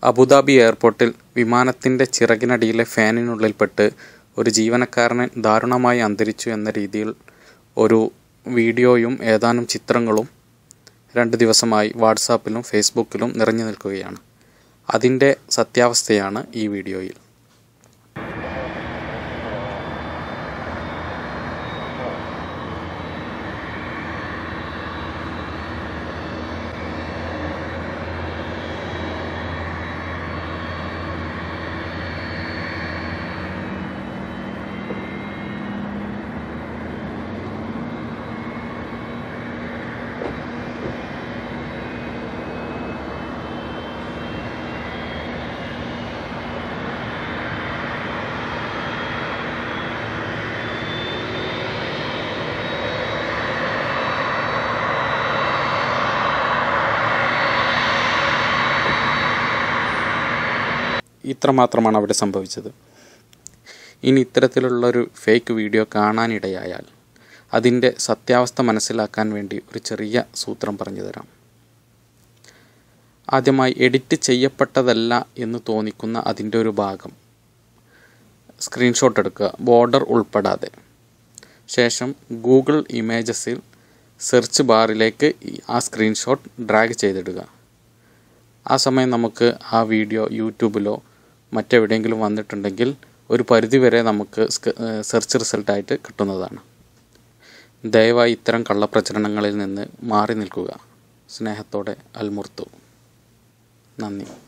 Abu Dhabi എയർപോർട്ടിൽ വിമാനത്തിൻ്റെ ചിറകിനടിയിലെ ഫാനിനുള്ളിൽപ്പെട്ട് ഒരു ജീവനക്കാരൻ ദാരുണമായി അന്തരിച്ചു എന്ന രീതിയിൽ ഒരു വീഡിയോയും ഏതാനും ചിത്രങ്ങളും രണ്ട് ദിവസമായി വാട്സാപ്പിലും ഫേസ്ബുക്കിലും നിറഞ്ഞു നിൽക്കുകയാണ് അതിൻ്റെ സത്യാവസ്ഥയാണ് ഈ വീഡിയോയിൽ ഇത്രമാത്രമാണ് അവിടെ സംഭവിച്ചത് ഇനി ഇത്തരത്തിലുള്ളൊരു ഫേക്ക് വീഡിയോ കാണാനിടയായാൽ അതിൻ്റെ സത്യാവസ്ഥ മനസ്സിലാക്കാൻ വേണ്ടി ഒരു ചെറിയ സൂത്രം പറഞ്ഞു തരാം ആദ്യമായി എഡിറ്റ് ചെയ്യപ്പെട്ടതല്ല എന്ന് തോന്നിക്കുന്ന അതിൻ്റെ ഒരു ഭാഗം സ്ക്രീൻഷോട്ട് എടുക്കുക ബോർഡർ ഉൾപ്പെടാതെ ശേഷം ഗൂഗിൾ ഇമേജസിൽ സെർച്ച് ബാറിലേക്ക് ഈ- ആ സ്ക്രീൻഷോട്ട് ഡ്രാഗ് ചെയ്തിടുക ആ സമയം നമുക്ക് ആ വീഡിയോ യൂട്യൂബിലോ മറ്റെവിടെയെങ്കിലും വന്നിട്ടുണ്ടെങ്കിൽ ഒരു പരിധിവരെ നമുക്ക് സ്ക- ഏഹ് സെർച്ച് റിസൾട്ടായിട്ട് കിട്ടുന്നതാണ് ദയവായി ഇത്തരം കള്ളപ്രചരണങ്ങളിൽ നിന്ന് മാറി നിൽക്കുക സ്നേഹത്തോടെ അൽമുർത്തു നന്ദി